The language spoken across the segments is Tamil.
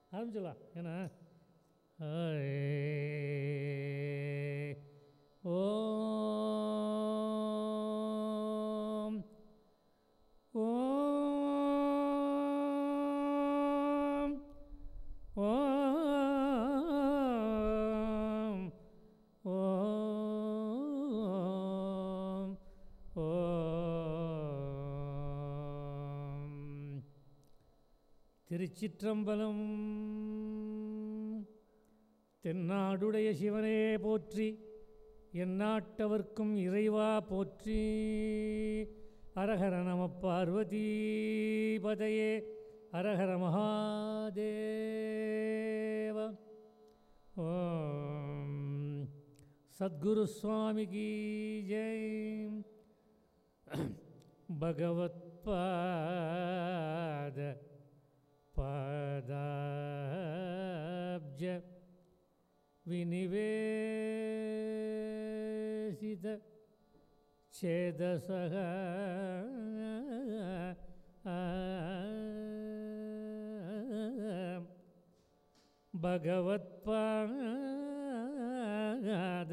ஆரம்பிச்சிடலாம் ஏன்னா ஐ, ஓம் ஓம் ஓம் ஓம் ஓம் திருச்சிற்றம்பலம் தென்னாடுடைய சிவனே போற்றி எந்நாட்டவர்க்கும் இறைவா போற்றி அரஹர நம பார்வதி பதையே அரஹர மகாதேவ ஓம் சத்குரு சுவாமி கி ஜெய் பகவத்பாத பாதாப்ஜ விநிவேசித சேதசக பகவத்பாத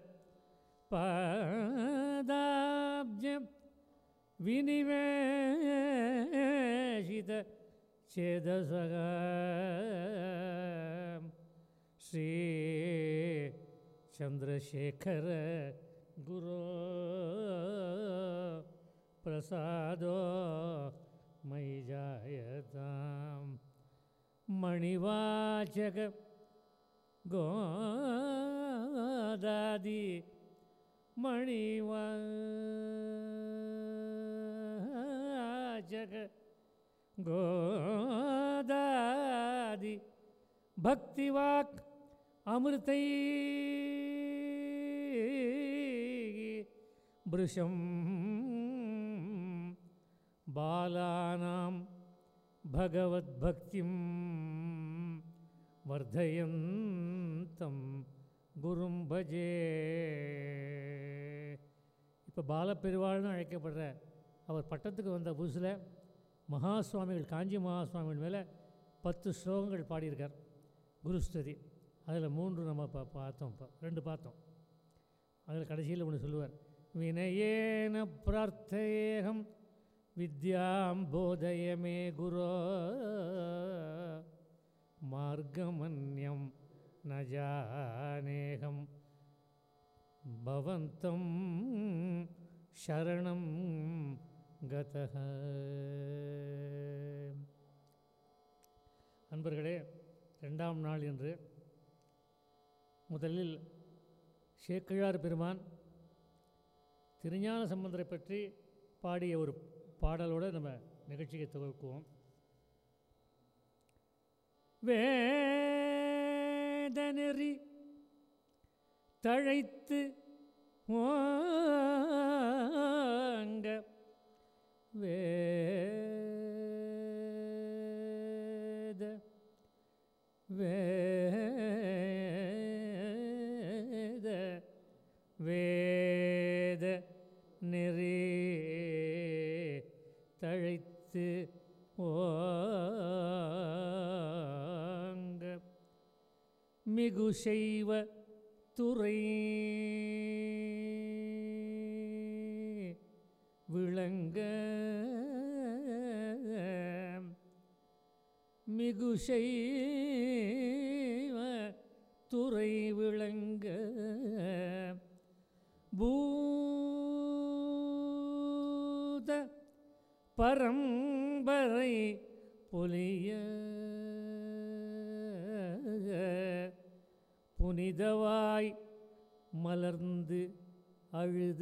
பாதாப்ஜம் விநிவேசித சேதசக ஸ்ரீ சந்திரசேகர குரு பிரசாதோ மை ஜாயதாம் மணிவாச்சக கோதாதி மணிவாச்சக கோதாதி பக்திவாக் அமிர்தை பிருஷம் பாலானாம் பகவத்பக்திம் வர்தயந்தம் குரும் பஜே இப்போ பாலப்பெருவாள்னு அழைக்கப்படுற அவர் பட்டத்துக்கு வந்த புதுசில் மகா சுவாமிகள் காஞ்சி மகா சுவாமிகள் மேலே பத்து ஸ்லோகங்கள் பாடியிருக்கார் குருஸ்துதி அதில் மூன்று நம்ம பா பார்த்தோம் இப்போ ரெண்டு பார்த்தோம் அதில் கடைசியில் ஒன்று சொல்லுவார் வினயேன பிரார்த்தேகம் வித்யாம் போதயமே குரோ மார்கமன்யம் ந ஜானேகம் பவந்தம் சரணம் கதः அன்பர்களே ரெண்டாம் நாள் என்று முதலில் சேக்கிழார் பெருமான் திருஞான சம்பந்தரை பற்றி பாடிய ஒரு பாடலோடு நம்ம நிகழ்ச்சியை துவக்குவோம் வேதநெறி தழைத்து ஓங்க வேத வேத வேத நெறி தழைத்து ஓங்க மிகு செய்வ துறை விளங்க மிகு செய்வ துறை விளங்க பூத பரம்பரை பொலிய புனிதவாய் மலர்ந்து அழுத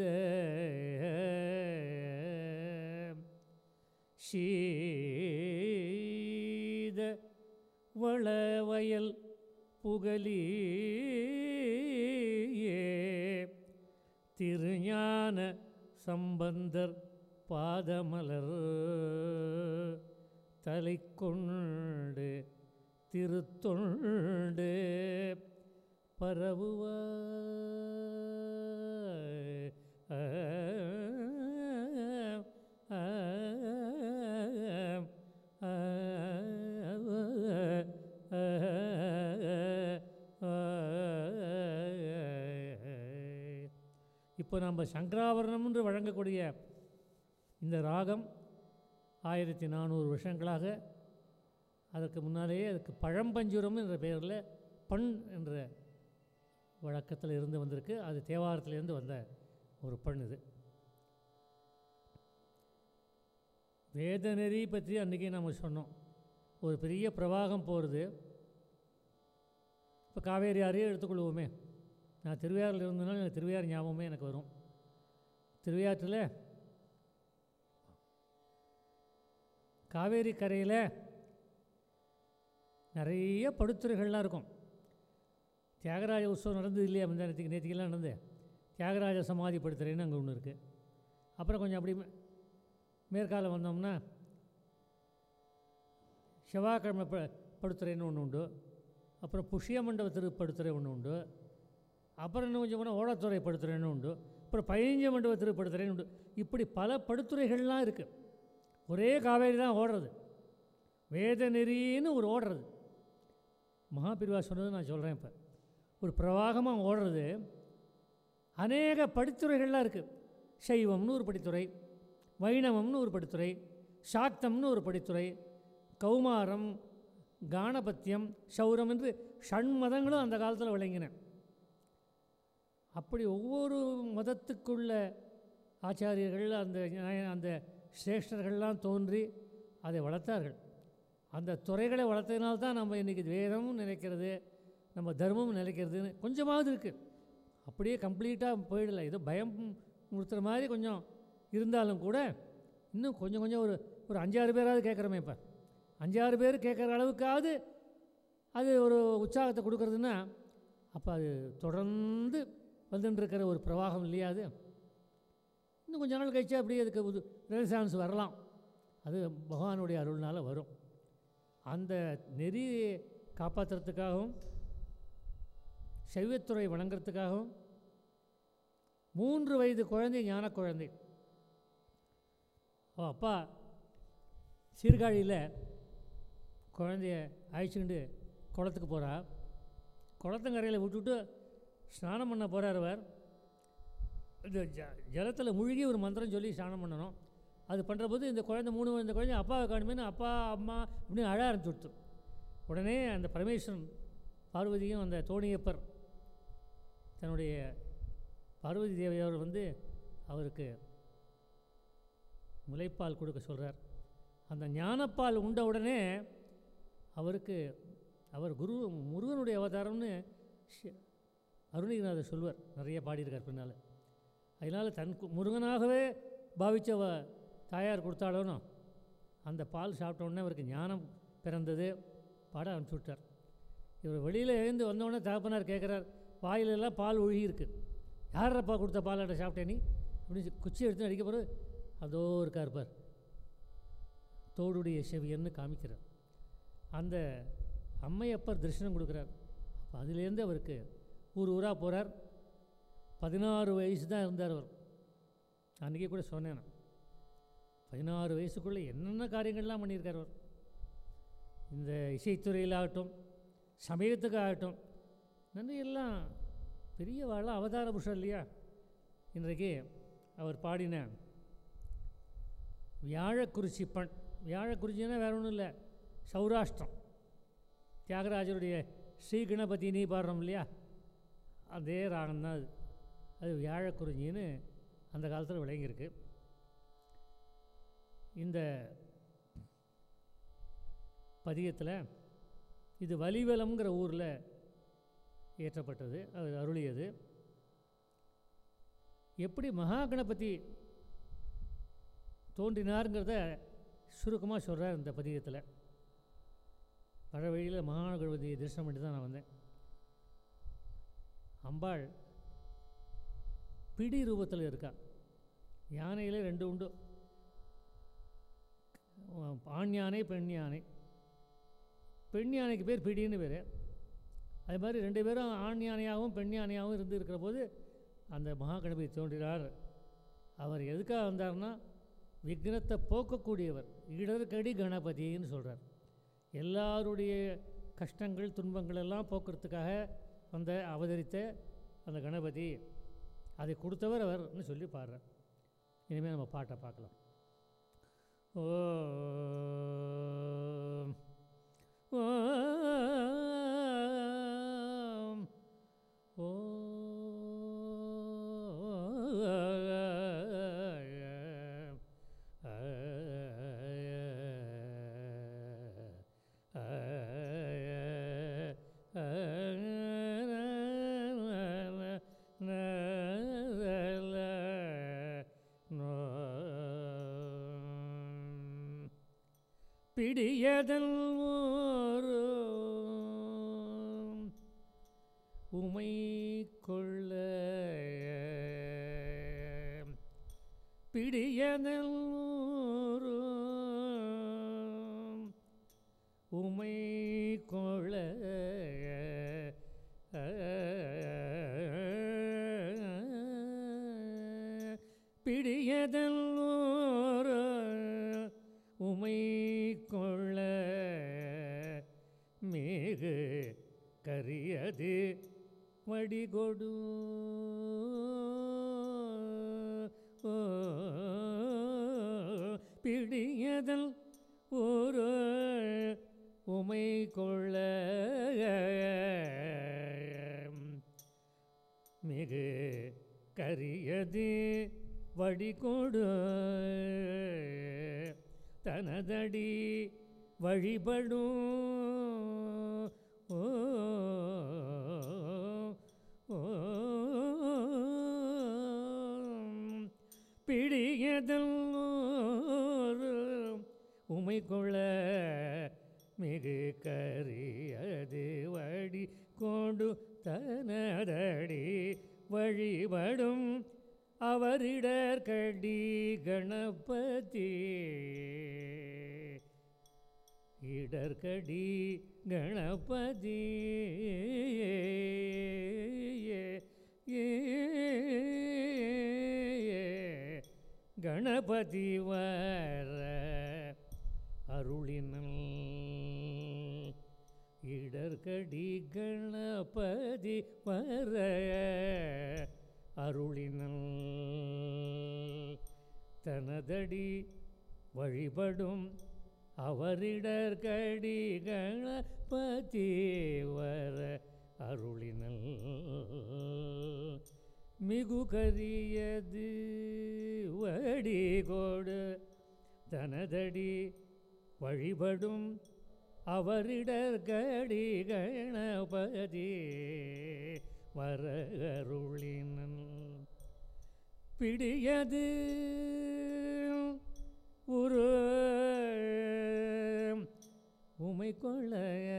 சீத வளவயல் புகலியே திருஞான சம்பந்தர் பாதமலர் தலை கொண்டு திருத்தொண்டு பரவுவாய் இப்போ நம்ம சங்கராபரணம் என்று வழங்கக்கூடிய இந்த ராகம் ஆயிரத்தி நானூறு வருஷங்களாக அதற்கு முன்னாலேயே அதுக்கு பழம்பஞ்சுரம் என்ற பெயரில் பண் என்ற வழக்கத்தில் இருந்து வந்திருக்கு அது தேவாரத்திலேருந்து வந்த ஒரு பண் இது வேதநெறி பற்றி அன்றைக்கி நம்ம சொன்னோம் ஒரு பெரிய பிரவாகம் போகிறது இப்போ காவேரி ஆறையே எடுத்துக்கொள்வோமே நான் திருவையாறில் இருந்தனால எனக்கு திருவையாறு ஞாபகமே எனக்கு வரும் திருவையாற்றில் காவேரி கரையில் நிறைய படுத்துறைகள்லாம் இருக்கும் தியாகராஜ உற்சவம் நடந்தது இல்லையா முந்தா நேற்றுக்கு நேற்றுக்கெல்லாம் நடந்து தியாகராஜ சமாதி படுத்துறைன்னு அங்கே ஒன்று இருக்குது அப்புறம் கொஞ்சம் அப்படி மே- மேற்கால வந்தோம்னா செவ்வாய்க்கிழமை ப படுத்துறைன்னு ஒன்று உண்டு அப்புறம் புஷ்ய மண்டப திருப்படுத்துறை ஒன்று உண்டு அப்புறம் இன்னும் கொஞ்சம் போனால் ஓடத்துறை படுத்துறைன்னு உண்டு அப்புறம் பதினஞ்சு மண்டப திருப்படுத்துறைன்னு உண்டு இப்படி பல படுத்துறைகள்லாம் இருக்குது ஒரே காவேரி தான் ஓடுறது வேத நெறின்னு ஒரு ஓடுறது மகாபிரிவா சொன்னது நான் சொல்கிறேன் இப்போ ஒரு பிரவாகமாக ஓடுறது அநேக படித்துறைகள்லாம் இருக்குது சைவம்னு ஒரு படித்துறை வைணவம்னு ஒரு படித்துறை சாக்தம்னு ஒரு படித்துறை கௌமாரம் கானபத்தியம் சௌரம் என்று ஷண்மதங்களும் அந்த காலத்தில் விளங்கின அப்படி ஒவ்வொரு மதத்துக்குள்ள ஆச்சாரியர்கள் அந்த நியாய- அந்த சிரேஷ்டர்கள்லாம் தோன்றி அதை வளர்த்தார்கள் அந்த துறைகளை வளர்த்ததுனால தான் நம்ம இன்றைக்கி வேதமும் நினைக்கிறது நம்ம தர்மமும் நினைக்கிறதுன்னு கொஞ்சமாவது இருக்குது அப்படியே கம்ப்ளீட்டாக போயிடல ஏதோ பயம் முறுத்துற மாதிரி கொஞ்சம் இருந்தாலும் கூட இன்னும் கொஞ்சம் கொஞ்சம் ஒரு ஒரு அஞ்சாறு பேராவது கேட்குறோமே இப்போ அஞ்சாறு பேர் கேட்குற அளவுக்காவது அது ஒரு உற்சாகத்தை கொடுக்கறதுன்னா அப்போ அது தொடர்ந்து வந்துட்டு இருக்கிற ஒரு பிரவாகம் இல்லையா அது இன்னும் கொஞ்ச நாள் கழிச்சு அப்படியே அதுக்கு ஒரு ரெனசான்ஸ் வரலாம் அது பகவானுடைய அருள்னால் வரும் அந்த நெறி காப்பாற்றுறதுக்காகவும் சைவத்துறை வணங்குறதுக்காகவும் மூன்று வயது குழந்தை ஞான குழந்தை அவ அப்பா சீர்காழியில் குழந்தைய அழைச்சிக்கிண்டு குளத்துக்கு போகிறா குளத்தங்கரையில் விட்டுட்டு ஸ்நானம் பண்ண போகிறார் அவர் இந்த ஜ ஜலத்தில் முழுகி ஒரு மந்திரம் சொல்லி ஸ்நானம் பண்ணணும் அது பண்ணுற போது இந்த குழந்தை மூணு இந்த குழந்தை அப்பாவை காணுமேனு அப்பா அம்மா அப்படின்னு அழ ஆரம்பிச்சு உடனே அந்த பரமேஸ்வரன் பார்வதியும் அந்த தோணியப்பர் தன்னுடைய பார்வதி தேவையவர் வந்து அவருக்கு முலைப்பால் கொடுக்க சொல்கிறார் அந்த ஞானப்பால் உண்ட உடனே அவருக்கு அவர் குரு முருகனுடைய அவதாரம்னு ஷி- அருணகிரிநாதர் சொல்வார் நிறைய பாடியிருக்கார் பின்னால் அதனால் தன் கு- முருகனாகவே பாவிச்சவ தாயார் கொடுத்தாலும் அந்த பால் சாப்பிட்ட உடனே அவருக்கு ஞானம் பிறந்தது பாட அனுப்பிச்சி விட்டார் இவர் வெளியில் எழுந்து வந்தோடனே தகப்பனார் கேட்குறார் வாயிலெல்லாம் பால் ஒழுகி இருக்கு யாரப்பா கொடுத்த பாலாட்ட சாப்பிட்டே நீ அப்படின்னு சொல்லி குச்சி எடுத்து அடிக்க போகிற அதோ இருக்கார் பார் தோடுடைய செவியன்னு காமிக்கிறார் அந்த அம்மையப்பர் தரிசனம் கொடுக்குறார் அப்போ அதுலேருந்து அவருக்கு ஊர் ஊராக போகிறார் பதினாறு வயசு தான் இருந்தார் அவர் அன்றைக்கி கூட சொன்னேன் நான். பதினாறு வயசுக்குள்ளே என்னென்ன காரியங்கள்லாம் பண்ணியிருக்கார் அவர் இந்த இசைத்துறையிலாகட்டும் சமயத்துக்கு ஆகட்டும் நிறைய எல்லாம் பெரிய வாழ அவதார புருஷன் இல்லையா இன்றைக்கு அவர் பாடின வியாழக்குறிச்சி பண் வியாழக்குறிச்சின்னா வேற ஒன்றும் இல்லை சௌராஷ்டிரம் தியாகராஜருடைய ஸ்ரீ கணபதி நீ பாடுறோம் இல்லையா அதே ராகம் தான் அது அது வியாழக்குறிஞ்சின்னு அந்த காலத்தில் விளங்கியிருக்கு இந்த பதியத்தில் இது வலிவலம்ங்கிற ஊரில் ஏற்றப்பட்டது அது அருளியது எப்படி மகா கணபதி தோன்றினாருங்கிறத சுருக்கமாக சொல்கிறார் இந்த பதிகத்தில் வர வழியில் மகா கணபதியை தரிசனம் பண்ணி தான் நான் வந்தேன் அம்பாள் பிடி ரூபத்தில் இருக்கா யானையில் ரெண்டு உண்டு ஆண் யானை பெண் யானை பெண் யானைக்கு பேர் பிடின்னு பேர் அது மாதிரி ரெண்டு பேரும் ஆண் யானையாகவும் பெண் யானையாகவும் இருந்து இருக்கிற போது அந்த மகா கணபதி தோன்றினார் அவர் எதுக்காக வந்தார்னா விக்னத்தை போக்கக்கூடியவர் இடர்கடி கணபதின்னு சொல்கிறார் எல்லாருடைய கஷ்டங்கள் துன்பங்கள் எல்லாம் போக்குறதுக்காக வந்த அவதரித்த அந்த கணபதி அதை கொடுத்தவர் அவர்னு சொல்லி பாடுறார் இனிமேல் நம்ம பாட்டை பார்க்கலாம் ஓம் ஓம் பிடியதல் ஒரு உமை கொள்ள பிடியதல் ஒரு உமை கொள்ள பிடியதல் ஒரு உமை கொள்ள மிகு கரியது வடிகொடு ஓ, பிடியதல் ஒரு உமை கொள்ள மிகு கரியது வடிகொடு தனதடி வழிபடும் ஓ, ஓ, பிடியதல் உமை கொள்ள மிகு கரியது வடி கொண்டு தனதடி வழிபடும் அவரிடர் கடி கணபதி இடர்கடி கணபதி கணபதி வர அருளினல் இடர்கடி கணபதி வர அருளினல் தனதடி வழிபடும் அவரிடர் கடி கணபதி வர அருளினல் மிகு கரியது வடி கொடு தனதடி வழிபடும் அவரிடர் கடி கணபதி வர அருளினல் பிடியது ஒரு உமை கொள்ள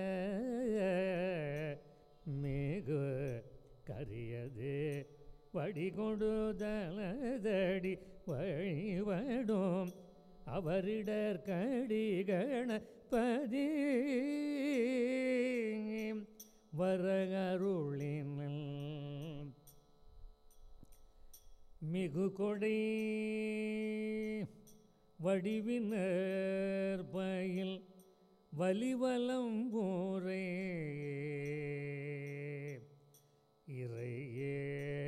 மிகு கரியது வடிகொண்டு தலதடி வழிபடும் அவரிடர் கடி கணபதி வரகருளினல் மிகு கொடை வடிவினர் பயில் வலிவலம் போரே இறையே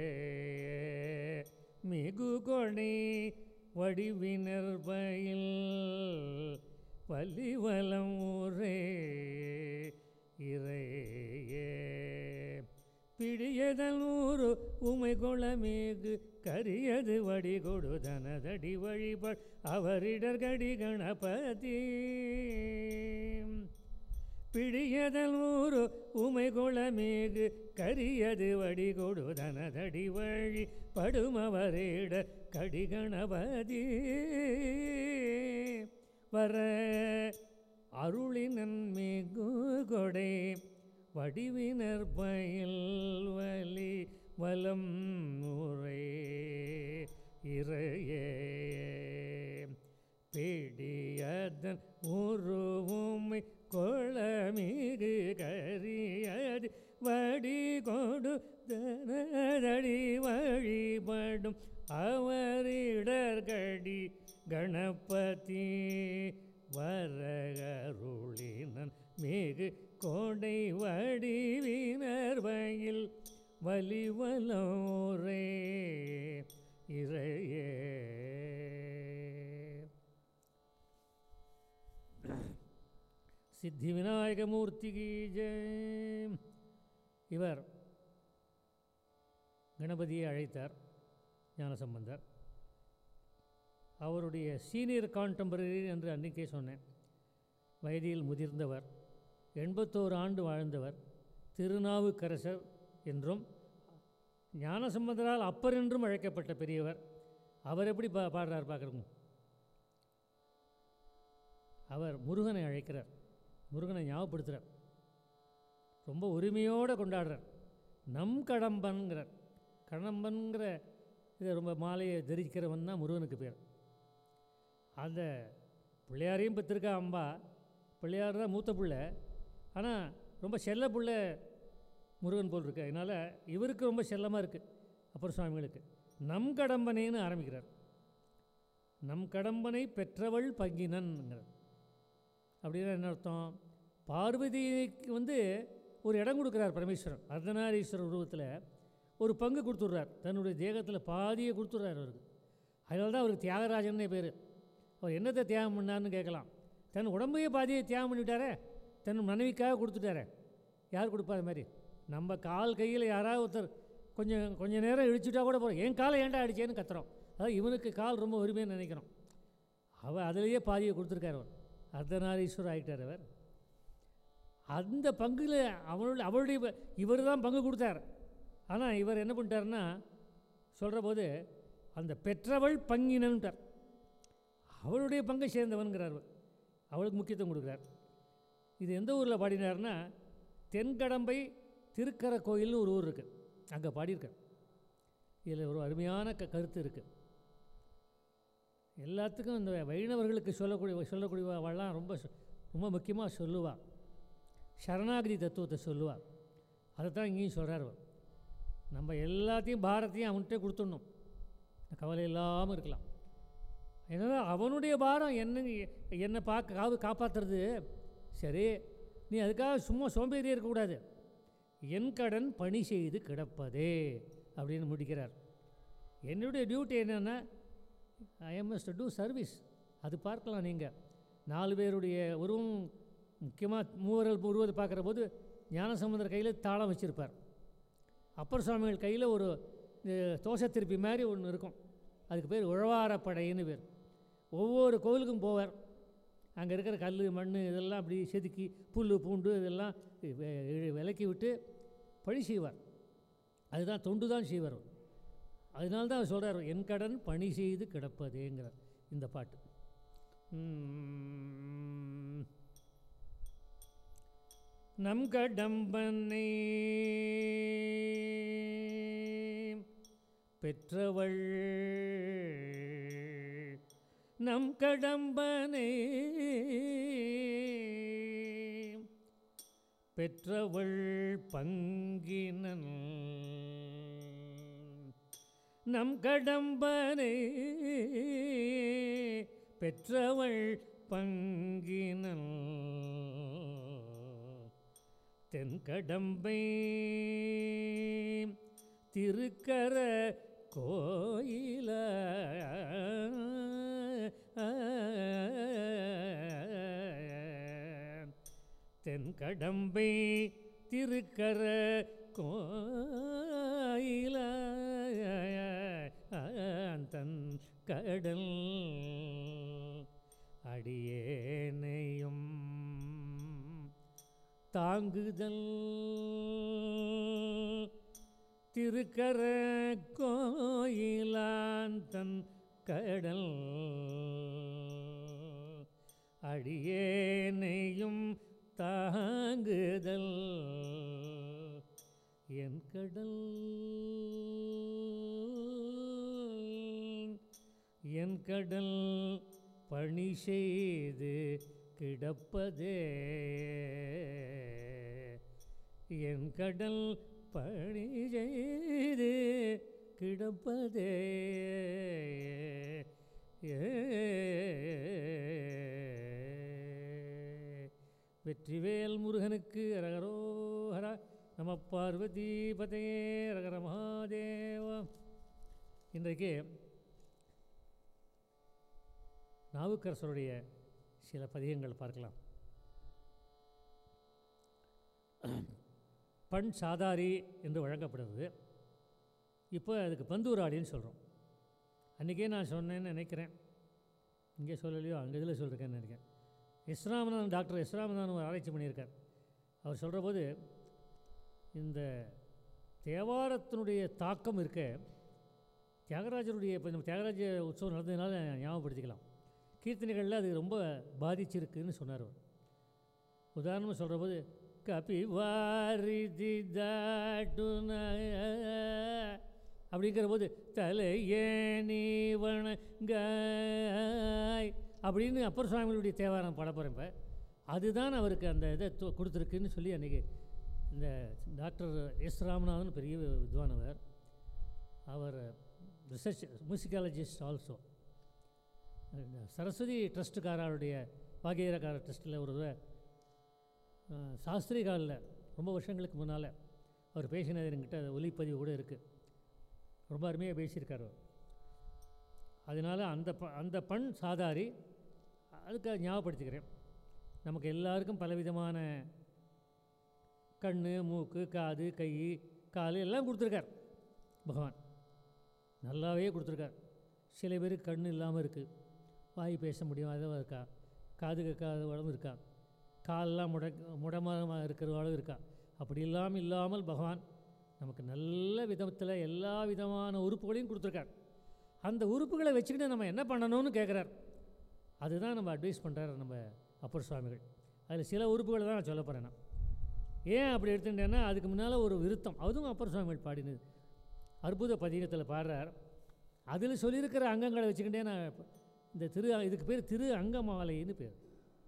மிகு கொடை வடிவினர் பயில் வலிவலம் ஊரே இறையே பிடியதல் ஊரு உமை கொளமேகு கரியது வடி கொடுதனதடி வழிபட் அவரிடர் கடி கணபதி பிடியதல் ஊரு உமை கொளமேகு கரியது வடி கொடுதனதடி வழி படுமவரிட கடி கணபதி வர அருளினன் மிகு கொடை வடிவினர் பயில் வலி வலம் முறை இறையே பிடியதன் உருவுமை கொளமிகு கரியது வடி கொடு தனதடி வழிபடும் அவரிடர்கடி கணபதி வரகருளினன் மிகு கோடை வடிவினர் வயில் வலிவலோரே இறையே சித்தி விநாயகமூர்த்திக்கு ஜெய் இவர் கணபதியை அழைத்தார் ஞானசம்பந்தர் அவருடைய சீனியர் கான்டெம்பரரி என்று அன்றைக்கே சொன்னேன் வயதில் முதிர்ந்தவர் எண்பத்தோரு ஆண்டு வாழ்ந்தவர் திருநாவுக்கரசர் என்றும் ஞானசம்பந்தரால் அப்பர் என்றும் அழைக்கப்பட்ட பெரியவர் அவர் எப்படி பா பாடுறார் பார்க்குறோம் அவர் முருகனை அழைக்கிறார் முருகனை ஞாபகப்படுத்துகிறார் ரொம்ப உரிமையோடு கொண்டாடுறார் நம் கடம்பன்கிறார் கடம்பன்கிற இதை ரொம்ப மாலையை தரிக்கிறவன் தான் முருகனுக்கு பேர் அந்த பிள்ளையாரையும் பெற்றிருக்கா அம்பா பிள்ளையார் தான் மூத்த பிள்ளை ஆனால் ரொம்ப செல்ல பிள்ளை முருகன் போல் இருக்கு அதனால் இவருக்கு ரொம்ப செல்லமாக இருக்குது அப்பர் சுவாமிகளுக்கு நம் கடம்பனேன்னு ஆரம்பிக்கிறார் நம் கடம்பனை பெற்றவள் பங்கினன்ங்கிறார் அப்படின்னா என்ன அர்த்தம் பார்வதிக்கு வந்து ஒரு இடம் கொடுக்குறார் பரமேஸ்வரன் அர்த்தநாரீஸ்வரர் உருவத்தில் ஒரு பங்கு கொடுத்துட்றார் தன்னுடைய தேகத்தில் பாதியை கொடுத்துட்றார் அவருக்கு அதனால தான் அவருக்கு தியாகராஜன்னே பேர் அவர் என்னத்தை தியாகம் பண்ணார்னு கேட்கலாம் தன் உடம்பையே பாதியை தியாகம் பண்ணிவிட்டாரே தன் மனைவிக்காக கொடுத்துட்டாரே யார் கொடுப்பா அது மாதிரி நம்ம கால் கையில் யாராவது ஒருத்தர் கொஞ்சம் கொஞ்சம் நேரம் இழிச்சுட்டா கூட போகிறோம் என் காலை ஏன்டா அடிச்சேன்னு கத்துறோம் அதாவது இவனுக்கு கால் ரொம்ப உரிமைன்னு நினைக்கிறோம் அவள் அதிலேயே பாதியை கொடுத்துருக்கார் அவர் அர்த்தநாரீஸ்வரர் ஆகிட்டார் அவர் அந்த பங்கில் அவனுடைய அவளுடைய இவர் தான் பங்கு கொடுத்தார் ஆனால் இவர் என்ன பண்ணிட்டாருன்னா சொல்கிற போது அந்த பெற்றவள் பங்கினன்ட்டார் அவளுடைய பங்கை சேர்ந்தவன்கிறார் அவர். அவளுக்கு முக்கியத்துவம் கொடுக்குறார் இது எந்த ஊரில் பாடினார்னா தென்கடம்பை திருக்கர கோயில்னு ஒரு ஊர் இருக்குது அங்கே பாடியிருக்கார் இதில் ஒரு அருமையான க கருத்து இருக்குது எல்லாத்துக்கும் இந்த வைணவர்களுக்கு சொல்லக்கூடிய சொல்லக்கூடியவெல்லாம் ரொம்ப சொ- ரொம்ப முக்கியமாக சொல்லுவாள் சரணாகதி தத்துவத்தை சொல்லுவாள் அதை தான் இங்கேயும் சொல்கிறார் அவர் நம்ம எல்லாத்தையும் பாரத்தையும் அவன்கிட்ட கொடுத்துடணும் கவலை இல்லாமல் இருக்கலாம் ஏன்னா அவனுடைய பாரம் என்ன என்னை பார்க்க காவு காப்பாற்றுறது சரி நீ அதுக்காக சும்மா சோம்பேறியே இருக்கக்கூடாது என் கடன் பணி செய்து கிடப்பதே அப்படின்னு முடிக்கிறார் என்னுடைய டியூட்டி என்னென்னா ஐ மஸ்ட் டூ சர்வீஸ் அது பார்க்கலாம் நீங்கள் நாலு பேருடைய உருவம் முக்கியமாக மூவர்கள் உருவத்தை பார்க்குற போது ஞானசமுந்தர் கையில் தாளம் வச்சுருப்பார் அப்பர் சுவாமிகள் கையில் ஒரு அஹ், தோசை திருப்பி மாதிரி ஒன்று இருக்கும் அதுக்கு பேர் உழவாரப்படைன்னு பேர் ஒவ்வொரு கோவிலுக்கும் போவார் அங்கே இருக்கிற கல் மண் இதெல்லாம் அப்படி செதுக்கி புல் பூண்டு இதெல்லாம் வெ- வெ- விலக்கி விட்டு பழி செய்வார் அதுதான் தொண்டு தான் செய்வார் அவர். அதனால தான் அவர் சொல்கிறார் என் கடன் பணி செய்து கிடப்பதேங்கிறார் இந்த பாட்டு உம். நம் கடம்பனை பெற்றவள் நம் கடம்பனை பெற்றவள் பங்கினன் நம் கடம்பனை பெற்றவள் பங்கினன் தென்கடம்பை திருக்கர கோயில தென்கடம்பை திருக்கர கோயில தன் கடல் அடியேனையும் தாங்குதல் திருக்கர கோயிலான் தன் கடல் அடியேனையும் தாங்குதல் என் கடல் என் கடல் பணி செய்து கிடப்பதே என் கடல் பணி செய்து கிடப்பதே வெற்றிவேல் முருகனுக்கு அரகரோஹரா நம பார்வதி பதையே ரகர மகாதேவா இன்றைக்கு நாவுக்கரசருடைய சில பதிகங்கள் பார்க்கலாம் பண் சாதாரி என்று வழங்கப்படுறது இப்போ அதுக்கு பந்தூராடின்னு சொல்கிறோம் அன்றைக்கே நான் சொன்னேன்னு நினைக்கிறேன் இங்கே சொல்லலையோ அங்கே இதில் சொல்லியிருக்கேன்னு நினைக்கிறேன் இஸ்ராமநாதன் டாக்டர் இஸ்ராமநாதன் ஒரு ஆராய்ச்சி பண்ணியிருக்கார் அவர் சொல்கிற போது இந்த தேவாரத்தினுடைய தாக்கம் இருக்க தியாகராஜருடைய இப்போ நம்ம தியாகராஜ உற்சவம் நடந்ததுனால ஞாபகப்படுத்திக்கலாம் கீர்த்தனைகளில் அது ரொம்ப பாதிச்சிருக்குன்னு சொன்னார் அவர் உதாரணமாக சொல்கிற போது கபிவாரிதி தாட்டுன அப்படிங்கிற போது தலையேனி வணங்காய் அப்படின்னு அப்பர் சுவாமிகளுடைய தேவாரம் பாட போகிறேன் இப்போ அதுதான் அவருக்கு அந்த இதை து- கொடுத்துருக்குன்னு சொல்லி அன்றைக்கி இந்த டாக்டர் எஸ் ராமநாதன் பெரிய வித்வானவர் அவர் ரிசர்ச் மியூசிக்காலஜிஸ்ட் ஆல்சோ சரஸ்வதி ட்ரஸ்ட்டுக்காரருடைய பாகியரக்கார ட்ரஸ்ட்டில் ஒரு தடவை அஹ், சாஸ்திரி காலில் ரொம்ப வருஷங்களுக்கு முன்னால் அவர் பேசினது என்கிட்ட அது ஒலிப்பதிவு கூட இருக்குது ரொம்ப அருமையாக பேசியிருக்கார் அவர் அதனால் அந்த ப அந்த பண் சாதாரி அதுக்கு அதை ஞாபகப்படுத்திக்கிறேன் நமக்கு எல்லாருக்கும் பலவிதமான கண் மூக்கு காது கை கால் எல்லாம் கொடுத்துருக்கார் பகவான் நல்லாவே கொடுத்துருக்கார் சில பேருக்கு கண் இல்லாமல் இருக்குது வாய் பேச முடியும் அதுவும் இருக்கா காது கேட்காத உடம்பு இருக்கா காலெல்லாம் முட முடமாக இருக்கிறவாளும் இருக்கா அப்படி இல்லாமல் இல்லாமல் பகவான் நமக்கு நல்ல விதத்தில் எல்லா விதமான உறுப்புகளையும் கொடுத்துருக்கார் அந்த உறுப்புகளை வச்சுக்கிட்டு நம்ம என்ன பண்ணணும்னு கேட்குறார் அதுதான் நம்ம அட்வைஸ் பண்ணுறாரு நம்ம அப்பர் சுவாமிகள் அதில் சில உறுப்புகளை தான் நான் சொல்ல போகிறேன் நான் ஏன் அப்படி எடுத்துட்டேன்னா அதுக்கு முன்னால் ஒரு விருத்தம் அதுவும் அப்பர் சுவாமிகள் பாடினது அற்புத பதிகத்தில் பாடுறார் அதில் சொல்லியிருக்கிற அங்கங்களை வச்சுக்கிட்டே நான் இப்ப இந்த திரு இதுக்கு பேர் திரு அங்கமாலைன்னு பேர்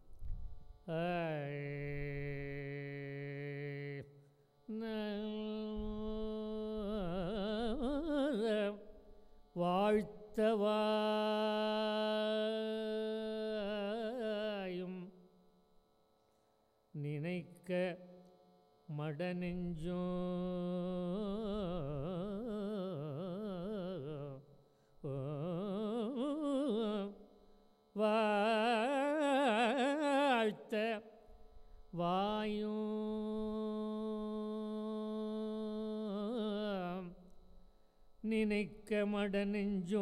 வாழ்த்தவாயும் நினைக்க மடநெஞ்சோ வாழ்த்த வாயும் நினைக்க மட நெஞ்சோ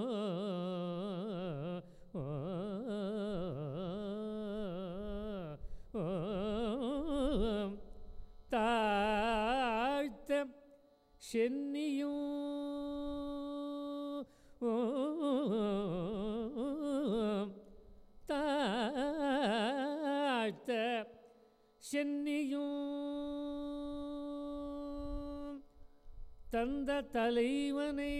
தாழ்த்த சென்னியும் தாழ்த்த சென்னியும் தந்த தலைவனை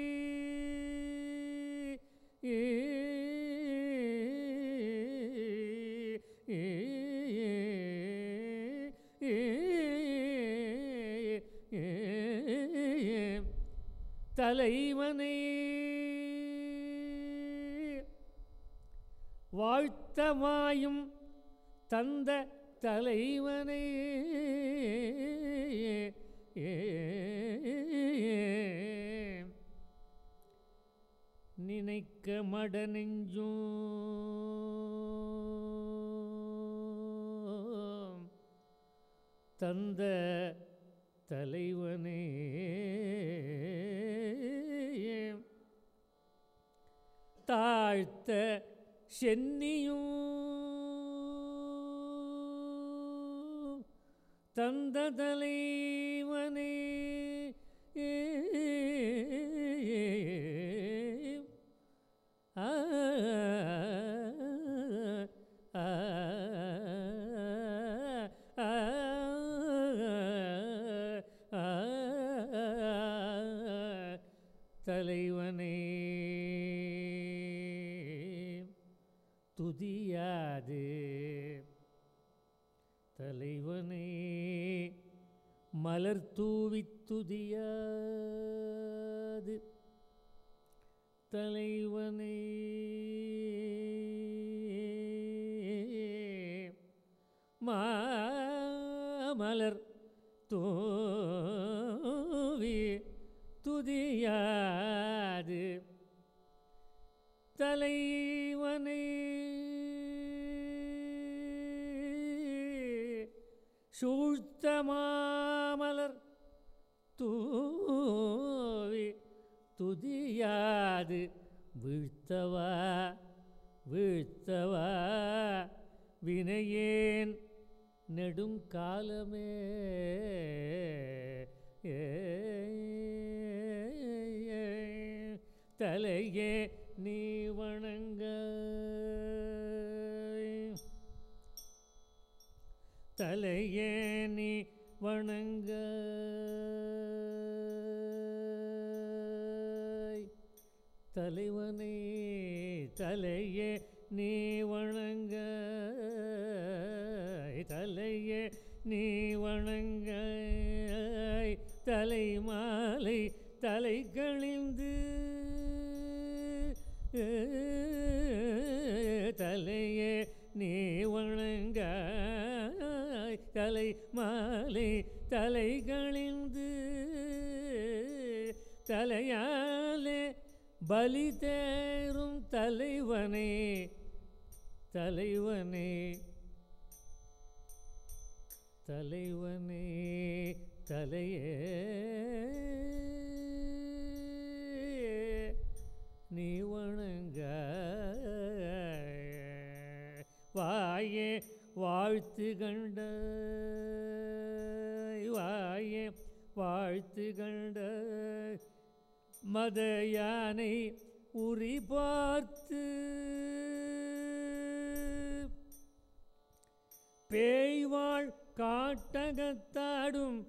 தலைவனை வாழ்த்தமாயும் தந்த தலைவனை நினைக்க மட நெஞ்சும் தந்த தலைவனே தாழ்த்த சென்னியும் தந்த தலைவனே ஆ ஆ ஆ ஆ தலைவனே துதியாது தலைவனே மலர் தூவித் துதியாது தலைவனே மாமலர் தூவி துதியாது தலைவனை சூழ்த்த மாமலர் தூவி துதியாது வீழ்த்தவா வீழ்த்தவா வினையேன் நெடுங்காலமே ஏ, தலையே நீ வணங்க தலையே நீ வணங்க தலைவனே தலையே நீ வணங்க தலையே நீ வணங்க தலை மாலை தலை கழிந்து தலையே நீ வணங்க தலை மாலை தலை கழிந்து தலையாலே பலி தேரும் தலைவனே தலைவனே தலைவனே தலையே நீ வணங்க வாயே வாழ்த்து கண்ட வாயே வாழ்த்து கண்ட மத யானை உரி பார்த்து பேய்வாள் காட்டகத்தாடும்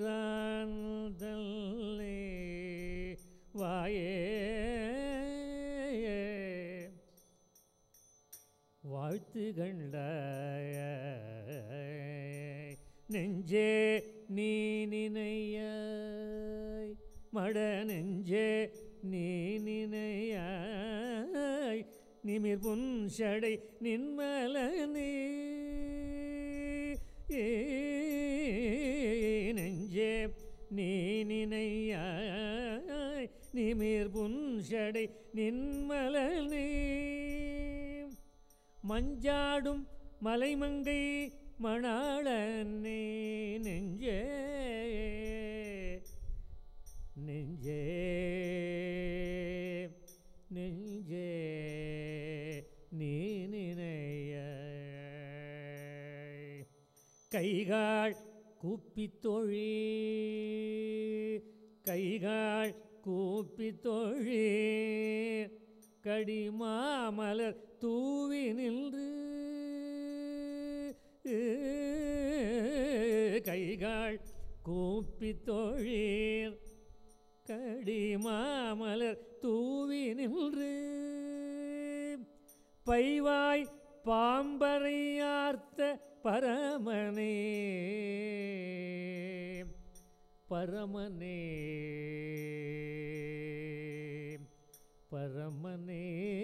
பிராந்தல்லே வாயே வாழ்த்து கண்ட நெஞ்சே நீ நினையாய் மட நெஞ்சே நீ நினையாய் நிமிர் புன்ஷடை நின்மலனே ஏ நெஞ்சே நீ நினையாய் நிமிர் புன்ஷடை நின்மலனே மஞ்சாடும் மலைமங்கை மணாளனே நெஞ்சே நெஞ்சே நெஞ்சே நீ நினைய கைகால் கூப்பித் தொழி கைகால் கூப்பித் தொழி கடிமாமலர் தூவி நின்று கைகால் கூப்பித் தொழீர் கடிமாமலர் தூவி நின்று பைவாய் பாம்பரையார்த்த பரமனே பரமனே பரமனே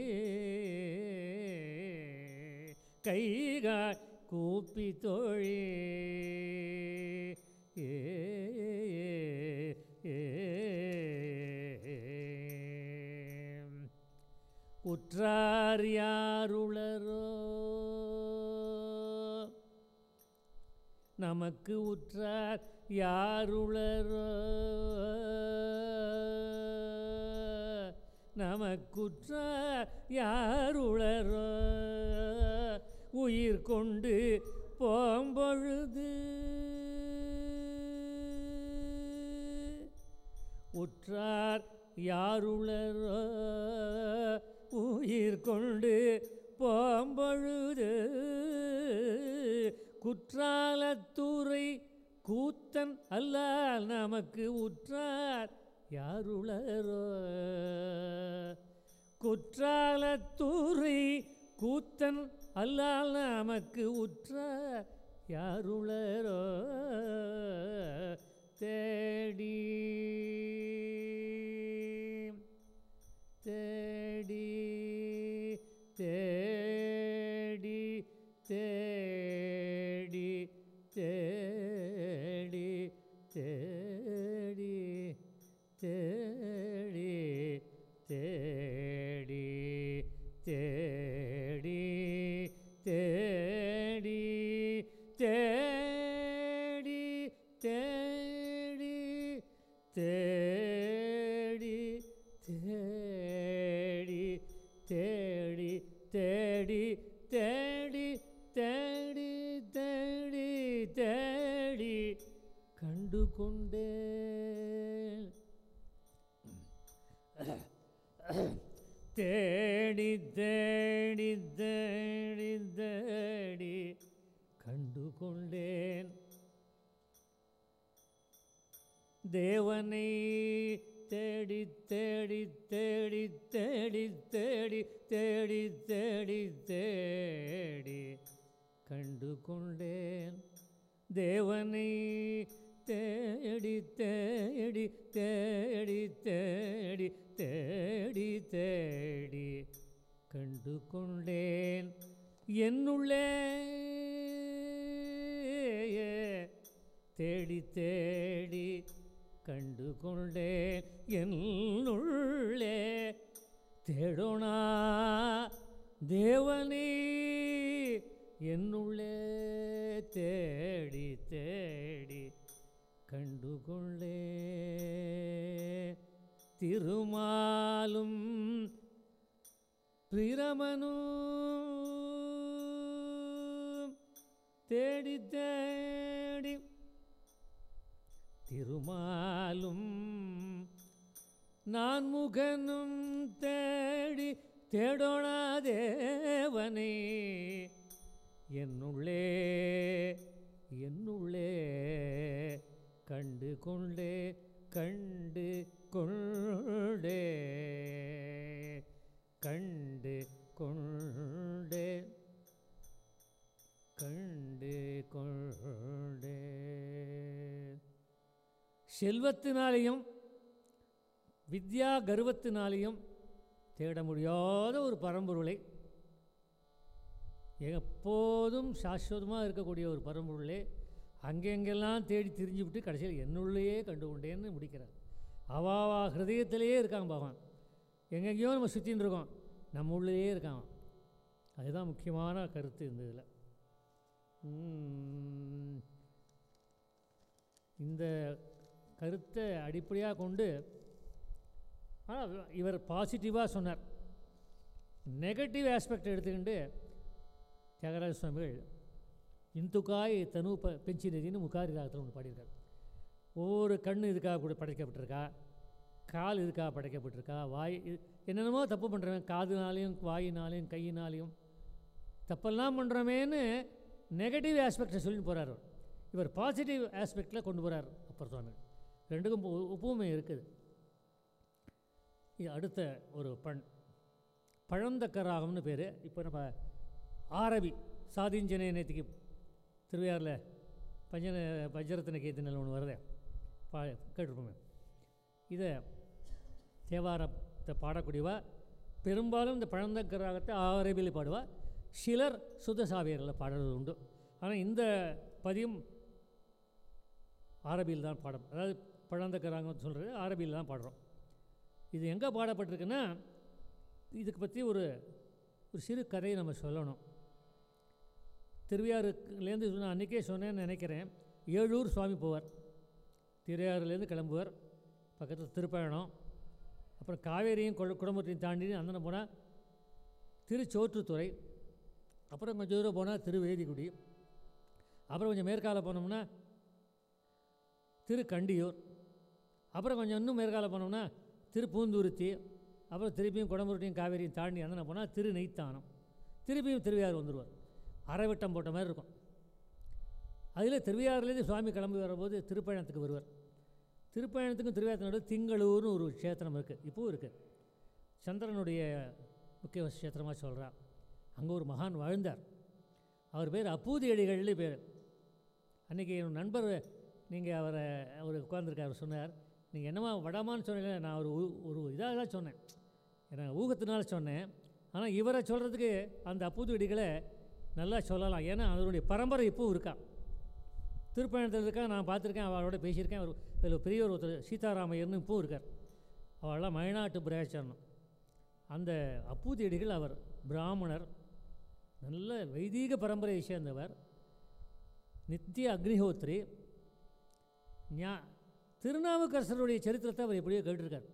கைகால் கூப்பி தோழி ஏ ஏ, ஏ. உற்றார் யாருளரோ நமக்கு உற்றார் யாருளரோ நமக்குற்றார் யாருளரோ உயிர் கொண்டு போம்பொழுது உற்றார் யாருளரோ உயிர் கொண்டு போம்பொழுது குற்றாலத்துறை கூத்தன் அல்லால் நமக்கு உற்றார் யாருளரோ குற்றாலத்துறை கூத்தன் அல்லால் நமக்கு உற்றார் யாருளரோ தேடி தேடி தேடி தேடி தேடி கண்டு கொண்டே தேடி தேடி தேடி தேடி கண்டு கொண்டேன் தேவனை தேடி தேடி தேடி தேடி தேடி தேடி தேடி தேடி கண்டு கொண்டேன் தேவனை தேடி தேடி தேடி தேடி தேடி தேடி கண்டு கொண்டேன் என்னுள்ளே தேடி தேடி கண்டு கொண்டேன் என்னுள்ளே தேடோனா தேவனே என்னுள்ளே தேடி தேடி கண்டு கொண்டே திருமாலும் பிரமனும் தேடி தேடி திருமாலும் நான் முகனும் தேடி தேடோனா தேவனே என்னுள்ளே என்னுள்ளே கண்டு கொண்டே கண்டு கொண்டே கண்டு கொண்டே கண்டு கொண்டே செல்வத்தினாலேயும் வித்யா கர்வத்தினாலேயும் தேட முடியாத ஒரு பரம்பொருளை எப்போதும் சாஸ்வதமாக இருக்கக்கூடிய ஒரு பரம்பொருளே அங்கெங்கெல்லாம் தேடி திரிஞ்சு விட்டு கடைசியில் என்னுள்ளேயே கண்டு கொண்டேன்னு முடிக்கிறார் அவாவா ஹிருதயத்திலேயே இருக்கான் பகவான் எங்கெங்கேயோ நம்ம சுற்றின்னு இருக்கோம் நம்ம உள்ளேயே இருக்கான் அவன். அதுதான் முக்கியமான கருத்து இந்த இதில் இந்த கருத்தை அடிப்படையாக கொண்டு ஆனால் இவர் பாசிட்டிவாக சொன்னார் நெகட்டிவ் ஆஸ்பெக்ட் எடுத்துக்கிட்டு தியாகராஜ சுவாமிகள் இந்துக்காய் தனு ப பெஞ்சினதின்னு முக்காரி ராகத்தில் ஒன்று பாடியிருக்கார் ஒவ்வொரு கண்ணு இதுக்காக கூட படைக்கப்பட்டிருக்கா கால் இதுக்காக படைக்கப்பட்டிருக்கா வாய் இது என்னென்னமோ தப்பு பண்ணுறவன் காதுனாலையும் வாயினாலையும் கையினாலையும் தப்பெல்லாம் பண்ணுறோமேன்னு நெகட்டிவ் ஆஸ்பெக்டை சொல்லிட்டு போகிறார் அவர் இவர் பாசிட்டிவ் ஆஸ்பெக்டில் கொண்டு போகிறார் அப்பர் சுவாமி ரெண்டுக்கும் ஒ- ஒப்புமை இருக்குது இது அடுத்த ஒரு பண் பழந்தக்க ராகம்னு பேர் இப்போ நம்ம ஆரபி சாதிஞ்சனை நேற்றுக்கு திருவையாறில் பஞ்சன பஞ்சரத்தின கீர்த்தனையில் ஒன்று வருதே பா கேட்டிருப்போமே இதை தேவாரத்தை பாடக்கூடியவா பெரும்பாலும் இந்த பழந்தக்க ராகத்தை ஆரபியில் பாடுவா சிலர் சுத்த சாவியரில் பாடுறது உண்டு ஆனால் இந்த பதியம் அரபியில் தான் பாடம் அதாவது பழந்தக்க ராகம் சொல்கிறது அரபியில் தான் பாடுறோம் இது எங்கே பாடப்பட்டிருக்குன்னா இதுக்கு பற்றி ஒரு ஒரு சிறு கதையை நம்ம சொல்லணும் திருவையாறுலேருந்து சொன்ன அன்றைக்கே சொன்னேன்னு நினைக்கிறேன் ஏழூர் சுவாமி போவார் திருவையாறுலேருந்து கிளம்புவார் பக்கத்தில் திருப்பயணம் அப்புறம் காவேரியும் கொட குடம்புத்தையும் தாண்டி அந்தன போனால் திருச்சோற்றுத்துறை அப்புறம் கொஞ்சம் தூரம் போனால் திருவேதிக்குடி அப்புறம் கொஞ்சம் மேற்கால போனோம்னா திருக்கண்டியூர் அப்புறம் கொஞ்சம் இன்னும் மேற்கால போனோம்னா திருப்பூந்துருத்தி அப்புறம் திருப்பியும் குடம்புரட்டியும் காவேரியும் தாண்டி அந்தன போனால் திரு நெய்த்தானம் திருப்பியும் திருவையாறு வந்துடுவார் அரைவட்டம் போட்ட மாதிரி இருக்கும் அதில் திருவையாறுலேருந்து சுவாமி கிளம்பி வரும்போது திருப்பயணத்துக்கு வருவார் திருப்பயணத்துக்கும் திருவையாத்தினோட திங்களூர்னு ஒரு க்ஷேத்திரம் இருக்குது இப்போவும் இருக்குது சந்திரனுடைய முக்கிய க்ஷேத்திரமாக சொல்கிறான் அங்கே ஒரு மகான் வாழ்ந்தார் அவர் பேர் அப்பூதி அடிகள்னு பேர் அன்றைக்கி என் நண்பர் நீங்கள் அவரை அவர் உட்கார்ந்துருக்கார் சொன்னார் நீங்கள் என்னமா வடமான்னு சொன்னீங்க நான் ஒரு ஊ- ஒரு இதாக தான் சொன்னேன் எனக்கு ஊகத்தினால சொன்னேன் ஆனால் இவரை சொல்கிறதுக்கு அந்த அப்பூதி அடிகளை நல்லா சொல்லலாம் ஏன்னா அதனுடைய பரம்பரை இப்போவும் இருக்கா திருப்பயணத்தில் இருக்கா நான் பார்த்துருக்கேன் அவளோட பேசியிருக்கேன் அவர் இதில் பெரியவர் ஒருத்தர் சீதாராமையர்னு இப்போவும் இருக்கார் அவள்லாம் மயநாட்டு பிரயாச்சரணம் அந்த அப்பூதியடிகள் அவர் பிராமணர் நல்ல வைதீக பரம்பரையை சேர்ந்தவர் நித்திய அக்னிஹோத்ரி ஞா திருநாவுக்கரசருடைய சரித்திரத்தை அவர் எப்படியோ கேட்டிருக்கார்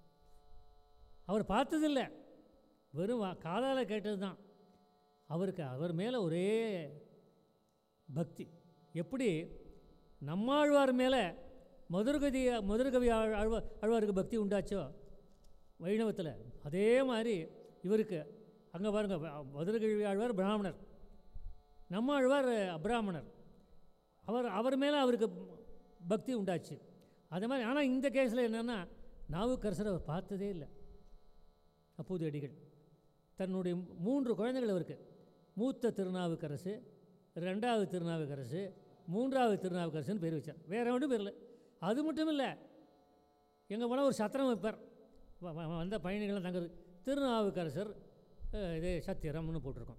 அவர் பார்த்ததில்லை வெறும் வா- காதால கேட்டது தான் அவருக்கு அவர் மேலே ஒரே பக்தி எப்படி நம்மாழ்வார் மேலே மதுரகதி மதுரகவி ஆழ் ஆழ்வா ஆழ்வாருக்கு பக்தி உண்டாச்சோ வைணவத்தில் அதே மாதிரி இவருக்கு அங்கே பாருங்க வ- மதுரகவி ஆழ்வார் பிராமணர் நம்ம ஆழ்வார் அப்ராமணர் அவர் அவர் மேலே அவருக்கு பக்தி உண்டாச்சு அதே மாதிரி ஆனால் இந்த கேஸில் என்னென்னா நாவுக்கரசர் அவர் பார்த்ததே இல்லை அப்போது அடிகள் தன்னுடைய மூன்று குழந்தைகள் அவருக்கு மூத்த திருநாவுக்கரசு ரெண்டாவது திருநாவுக்கரசு மூன்றாவது திருநாவுக்கரசுன்னு பேர் வச்சார் வேற ஒன்றும் பேர் இல்லை அது மட்டும் இல்லை எங்கே போனால் ஒரு சத்திரம் வைப்பார் வ- வ- வந்த பயணிகள்லாம் தங்குறது திருநாவுக்கரசர் அஹ், இது சத்திரம்னு போட்டிருக்கோம்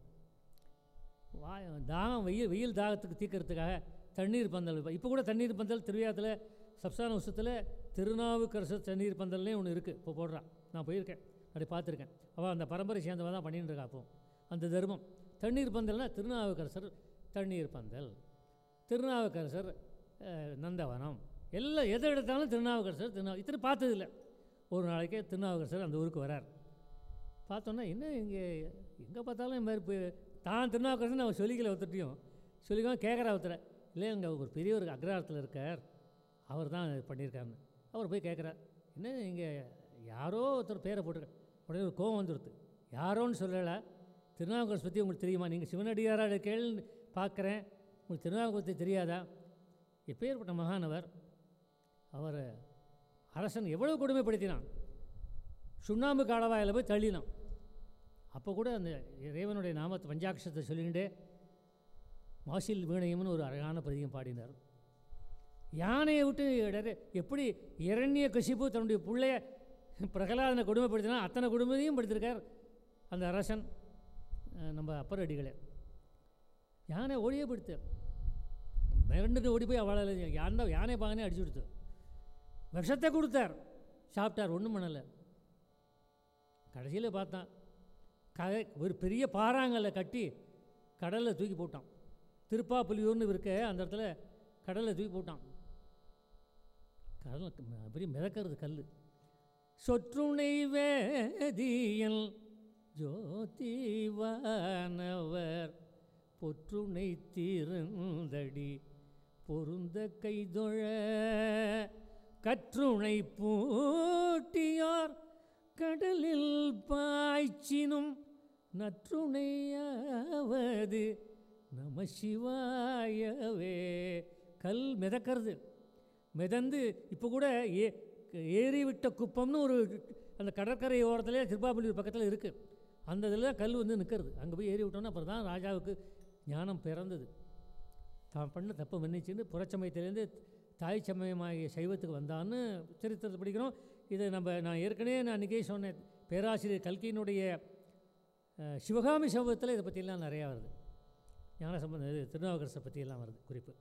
வா தாகம் வெயில் வெயில் தாகத்துக்கு தீர்க்கறதுக்காக தண்ணீர் பந்தல் இப்போ கூட தண்ணீர் பந்தல் திருவிழாத்தில் சப்ஸ்தான உசத்தில் திருநாவுக்கரசர் தண்ணீர் பந்தல்னே ஒன்று இருக்குது இப்போ போடுறான் நான் போயிருக்கேன் அப்படி பார்த்துருக்கேன் அவள் அந்த பரம்பரை சேர்ந்தவ தான் பண்ணிட்டு இருக்கா அப்போ அந்த தர்மம் தண்ணீர் பந்தல்னா திருநாவுக்கரசர் தண்ணீர் பந்தல் திருநாவுக்கரசர் அஹ், நந்தவனம் எல்லாம் எதை எடுத்தாலும் திருநாவுக்கரசர் திருநா இத்தனை பார்த்ததில்லை ஒரு நாளைக்கே திருநாவுக்கரசர் அந்த ஊருக்கு வரார் பார்த்தோன்னா என்ன இங்கே எங்கே பார்த்தாலும் இந்த மாதிரி இப்போ தான் திருநாவுக்கரசன் அவன் சொல்லிக்கல ஒருத்தட்டையும் சொல்லிக்காம கேட்குறா ஒருத்தரை இல்லை அங்கே ஒரு பெரிய ஒரு அக்ரஹாரத்தில் இருக்கார் அவர் தான் இது பண்ணியிருக்காருன்னு அவர் போய் கேட்குறார் என்ன இங்கே யாரோ ஒருத்தர் பேரை போட்டிருக்கார் உடனே ஒரு கோவம் வந்துடுது யாரோன்னு சொல்லலை திருநாவுக்கரசு பற்றி உங்களுக்கு தெரியுமா நீங்கள் சிவனடியாராக கேள்வி பார்க்குறேன் உங்களுக்கு திருநாவுக்கரசு பற்றி தெரியாதா எப்பேற்பட்ட மகானவர் அவர் அரசன் எவ்வளவு கொடுமைப்படுத்தினான் சுண்ணாம்பு காலவாயில் போய் தள்ளினான் அப்போ கூட அந்த இறைவனுடைய நாமத்தை பஞ்சாட்சத்தை சொல்லிக்கிட்டே மாசில் வீணையம்னு ஒரு அழகான பதிகம் பாடினார் யானையை விட்டு இடறே- எப்படி இரண்ய கசிப்பு தன்னுடைய பிள்ளைய பிரகலாதனை கொடுமைப்படுத்தினா அத்தனை கொடுமையும் படுத்திருக்கார் அந்த அரசன் அஹ், நம்ம அப்பர் அடிகளே யானை ஓடியே படுத்து மிரண்டு ஓடி போய் அவளால் யானை யானை பாகனே அடிச்சு கொடுத்து விஷத்தை கொடுத்தார் சாப்பிட்டார் ஒன்றும் பண்ணலை கடைசியில் பார்த்தான் கதை ஒரு பெரிய பாறாங்கல்லை கட்டி கடலில் தூக்கி போட்டான் திருப்பாப்புலியூர்னு இருக்க அந்த இடத்துல கடலில் தூக்கி போட்டான் கடல் பெரிய மிதக்கிறது கல் சொற்றுணை வேதியல் ஜோதிவானவர் பொற்றுணை தீர்ந்தடி பொருந்த கைதொழ கற்றுணை பூட்டியார் கடலில் பாய்ச்சினும் நற்றுணையாவது நம சிவாயவே கல் மிதக்கிறது மிதந்து இப்போ கூட ஏ ஏறி விட்ட குப்பம்னு ஒரு அந்த கடற்கரை ஓரத்துலேயே திருப்பாப்புலியூர் பக்கத்தில் இருக்குது அந்த இதில் தான் கல் வந்து நிற்கிறது அங்கே போய் ஏறி விட்டோன்னா அப்புறம் தான் ராஜாவுக்கு ஞானம் பிறந்தது தான் பண்ண தப்பு மன்னிச்சுன்னு புறச்சமயத்திலேருந்து தாய் சமயமாகிய சைவத்துக்கு வந்தான்னு சரித்திரத்தை படிக்கிறோம் இதை நம்ம நான் ஏற்கனவே நான் அன்றைக்கே சொன்னேன் பேராசிரியர் கல்கியினுடைய அஹ், சிவகாமி சபவத்தில் இதை பற்றியெல்லாம் நிறையா வருது ஞான சம்பந்த இது திருநாவுக்கரசை பற்றியெல்லாம் வருது குறிப்பு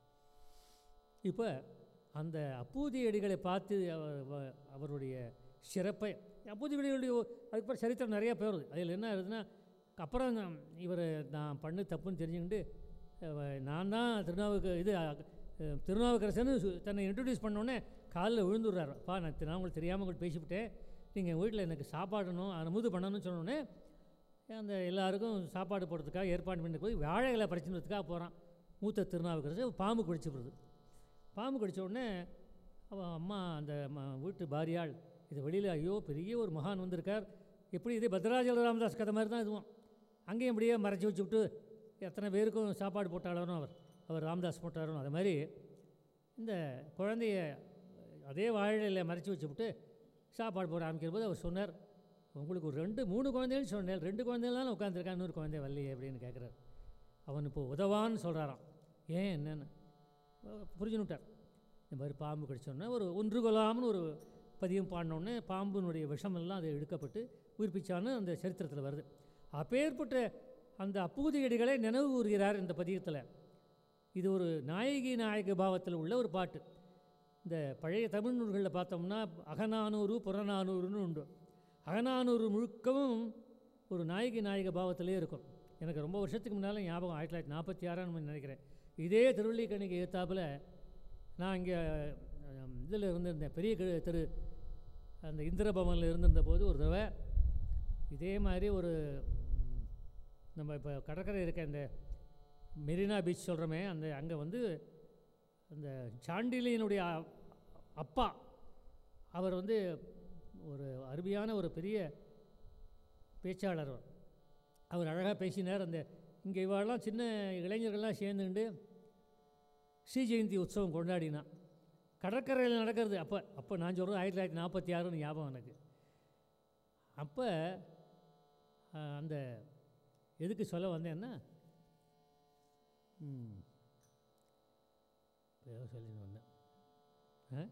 இப்போ அந்த அப்பூதி அடிகளை பார்த்து அவர் வ- அவருடைய சிறப்பை அப்பூதி அடிகளுடைய ஒ- அதுக்கப்புறம் சரித்திரம் நிறையா போகிறது அதில் என்ன ஆகுதுன்னா அப்புறம் நான் இவர் நான் பண்ணு தப்புன்னு தெரிஞ்சுக்கிட்டு அஹ், நான் தான் திருநாவுக்கு இது அஹ், திருநாவுக்கரசன்னு சு- தன்னை இன்ட்ரடியூஸ் பண்ணோடனே காலில் விழுந்துடுறாரு பா நான் நான் உங்களுக்கு தெரியாமல் உங்களுக்கு பேசிவிட்டேன் நீங்கள் வீட்டில் எனக்கு சாப்பாடணும் அனுமதி பண்ணணும்னு சொன்னோடனே அந்த எல்லாருக்கும் சாப்பாடு போடுறதுக்காக ஏற்பாடு பண்ணி போய் வாழை இலை பறிச்சுன்றதுக்காக போகிறான் மூத்த திருநாவுக்கரசு பாம்பு கடிச்சு போடுது பாம்பு கடிச்ச உடனே அவன் அம்மா அந்த ம- வீட்டு பாரியாள் இது வெளியில் ஐயோ பெரிய ஒரு மகான் வந்திருக்கார் எப்படி இதே பத்ராஜல ராமதாஸ் கதை மாதிரி தான் இதுவும் அங்கேயும் இப்படியே மறைச்சி வச்சுவிட்டு எத்தனை பேருக்கும் சாப்பாடு போட்டாலும் அவர் அவர் ராமதாஸ் போட்டாரோ அது மாதிரி இந்த குழந்தைய அதே வாழையில் மறைச்சி வச்சுவிட்டு சாப்பாடு போட ஆரம்பிக்கிற போது அவர் சொன்னார் உங்களுக்கு ஒரு ரெண்டு மூணு குழந்தைகள் சொன்னேன் ரெண்டு குழந்தைகள் தான் உட்காந்துருக்கான் இன்னொரு குழந்தை வரலையே அப்படின்னு கேட்குறாரு அவன் இப்போ உதவான்னு சொல்கிறாராம் ஏன் என்னன்னு புரிஞ்சுனுட்டார் இந்த மாதிரி பாம்பு கடிச்சோடனே ஒரு ஒன்று கொலாம்னு ஒரு பதியம் பாடினோடனே பாம்பினுடைய விஷமெல்லாம் அது எடுக்கப்பட்டு உயிர்ப்பிச்சான்னு அந்த சரித்திரத்தில் வருது அப்பேற்பட்ட அந்த அப்பூதியடிகளை நினைவு கூறுகிறார் இந்த பதியத்தில் இது ஒரு நாயகி நாயக பாவத்தில் உள்ள ஒரு பாட்டு இந்த பழைய தமிழ் நூல்களில் பார்த்தோம்னா அகநானூறு புறநானூறுன்னு உண்டு அகநானூறு முழுக்கவும் ஒரு நாயகி நாயக பாவத்திலே இருக்கும் எனக்கு ரொம்ப வருஷத்துக்கு முன்னால் ஞாபகம் ஆயிரத்தி தொள்ளாயிரத்தி நாற்பத்தி ஆறான்னு நினைக்கிறேன் இதே திருவள்ளிக்கணிக்கு ஏத்தாப்புல நான் இங்கே இதில் இருந்திருந்தேன் பெரிய கி- திரு அந்த இந்திரபவனில் இருந்திருந்த போது ஒரு தடவை இதே மாதிரி ஒரு ம், நம்ம இப்போ கடற்கரை இருக்க இந்த மெரினா பீச் சொல்கிறோமே அந்த அங்கே வந்து அந்த சாண்டிலியனுடைய அ- அப்பா அவர் வந்து ஒரு அருமையான ஒரு பெரிய பேச்சாளர் அவர் அவர் அழகாக பேசினார் அந்த இங்கே இவாளெல்லாம் சின்ன இளைஞர்கள்லாம் சேர்ந்துண்டு ஸ்ரீ ஜெயந்தி உற்சவம் கொண்டாடினான் கடற்கரையில் நடக்கிறது அப்போ அப்போ நான் சொல்கிறது ஆயிரத்தி தொள்ளாயிரத்தி நாற்பத்தி ஆறுன்னு ஞாபகம் எனக்கு அப்போ அந்த எதுக்கு சொல்ல வந்தேன்னா ம், ஏதோ சொல்லி வந்தேன் ஆ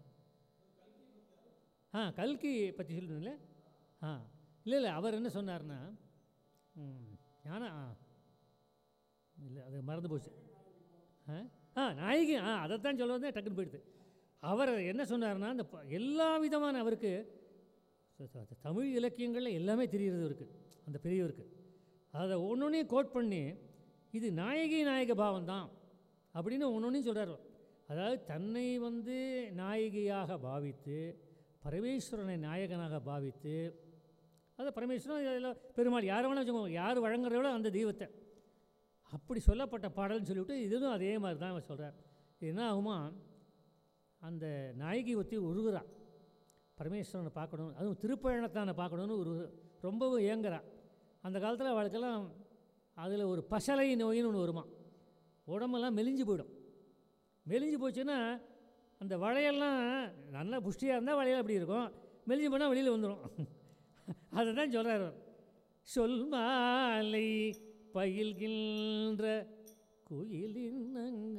ஆ கல்கி பற்றி சொல்லுங்களே ஆ இல்லை இல்லை அவர் என்ன சொன்னார்னா ம், ஞான ஆ இல்லை அது மறந்து போச்சு ஆ ஆ நாயகி ஆ அதைத்தான் சொல்ல வந்தேன் டக்குன்னு போயிடுது அவர் என்ன சொன்னார்னா அந்த ப- எல்லா விதமான அவருக்கு ச- ச- ச- தமிழ் இலக்கியங்களில் எல்லாமே தெரிகிறது இருக்கு அந்த பெரியவருக்கு அதை ஒன்றொன்னையும் கோட் பண்ணி இது நாயகி நாயக பாவம் தான் அப்படின்னு ஒன்றொன்னையும் சொல்கிறார் அதாவது தன்னை வந்து நாயகியாக பாவித்து பரமேஸ்வரனை நாயகனாக பாவித்து அதை பரமேஸ்வரன் இதில் பெருமாள் யார் வேணால் வச்சுக்கோங்க யார் வழங்குறவளோ அந்த தெய்வத்தை அப்படி சொல்லப்பட்ட பாடல்னு சொல்லிவிட்டு இதுவும் அதே மாதிரி தான் அவர் சொல்கிறார் என்ன ஆகுமா அந்த நாயகி ஒத்தி உருகுறா பரமேஸ்வரனை பார்க்கணும் அதுவும் திருப்பழனத்தானை பார்க்கணுன்னு ஒரு ரொம்பவும் ஏங்குறா அந்த காலத்தில் அவளுக்கெல்லாம் அதில் ஒரு பசலை நோயின்னு ஒன்று வருமா உடம்பெல்லாம் மெலிஞ்சு போயிடும் மெலிஞ்சு போச்சுன்னா அந்த வளையெல்லாம் நல்லா புஷ்டியாக இருந்தால் வளையல் அப்படி இருக்கும் மெலிஞ்சு போனால் வெளியில் வந்துடும் அதை தான் சொல்கிறார் சொல் மாலை பயில்கின்ற குயிலின் அங்க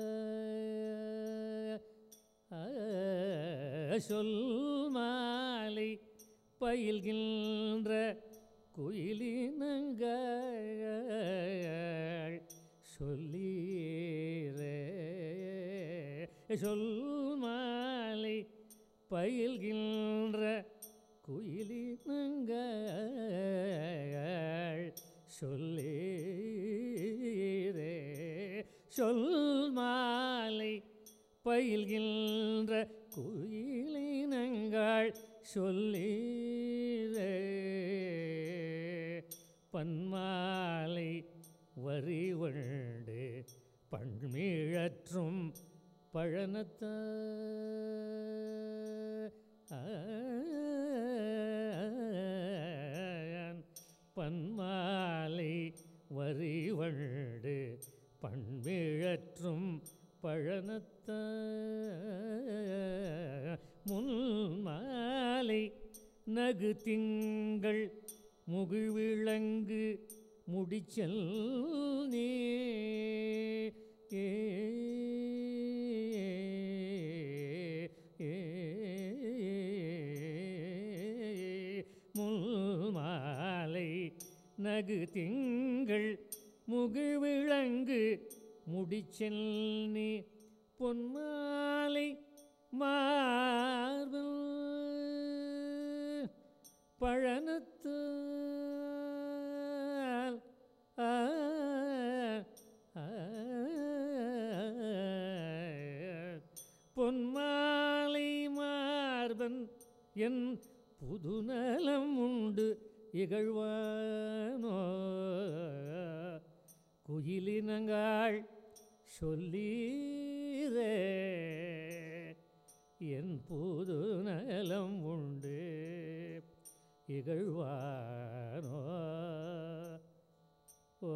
சொல் மாலை பயில்கின்ற குயிலினங்க சொல்லீரே சொல் மாலை பயில்கின்ற குயிலினங்க சொல்லீரே சொல் மாலை பயில்கின்ற குயிலினங்கள் சொல்லீரே பன்மாலை வரி வண்டு பண்மிழற்றும் பழனத்த பன்மாலை வரி வண்டு பண்மிழற்றும் பழனத்த முன்மாலை நகு திங்கள் முகிழ்விளங்கு முடிச்சல் நீ ஏ முல்மாலை நகு திங்கள் முகிழ்விளங்கு முடிச்செல் நீ பொன்மாலை மார்பல் பழனத்து பொன்மாலை மார்பன் என் புதுநலம் உண்டு இகழ்வானோ குயிலினங்காள் சொல்லீரே என் புது நலம் உண்டு இகழ்வானோ ஓ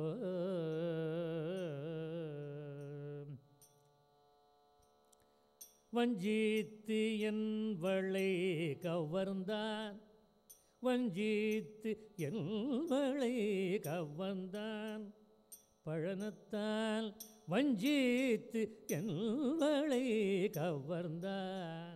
வஞ்சித்து என் வளை கவர்ந்தான் வஞ்சித்து என் வளை கவர்ந்தான் பழனத்தால் வஞ்சித்து என் வளை கவர்ந்தான்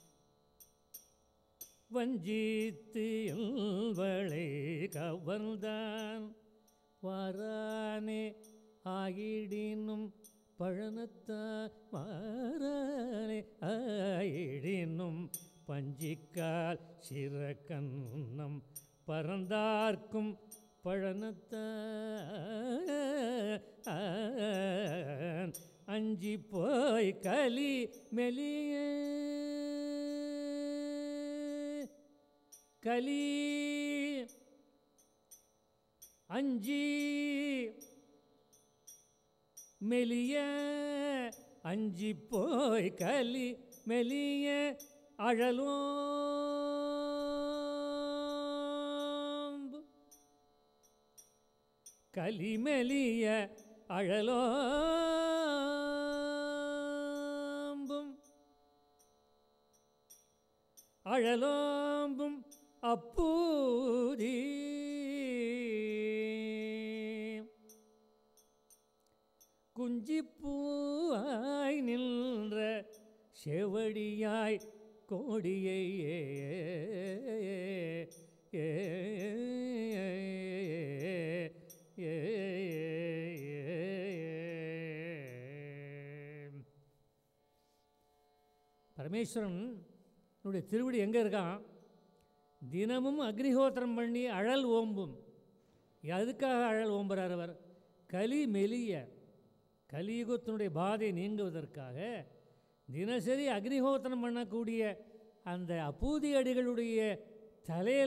வஞ்சித்து என் வளை கவர்ந்தான் வாரானே ஆயிடினும் பழனத்தால் மாறானே ஆயிடினும் பஞ்சிக்கால் சிறக்கன்னம் பறந்தார்க்கும் பழனத்தான் அஞ்சி போய் கலி மெலிய கலி அஞ்சி மெலிய அஞ்சி போய் கலி மெலிய அழலோம்பு கலிமெலிய அழலோம்பும் அழலோம்பும் அப்பூதி குஞ்சிப்பூவாய் நின்ற செவடியாய் கோடியை ஏ பரமேஸ்வரன் உன்னுடைய திருவடி எங்கே இருக்கான் தினமும் அக்னிஹோத்திரம் பண்ணி அழல் ஓம்பும் எதுக்காக அழல் ஓம்புறார் அவர் கலி மெலிய கலியுகத்தினுடைய பாதை நீங்குவதற்காக தினசரி அக்னிஹோத்திரம் பண்ணக்கூடிய அந்த அப்பூதி அடிகளுடைய தலையில்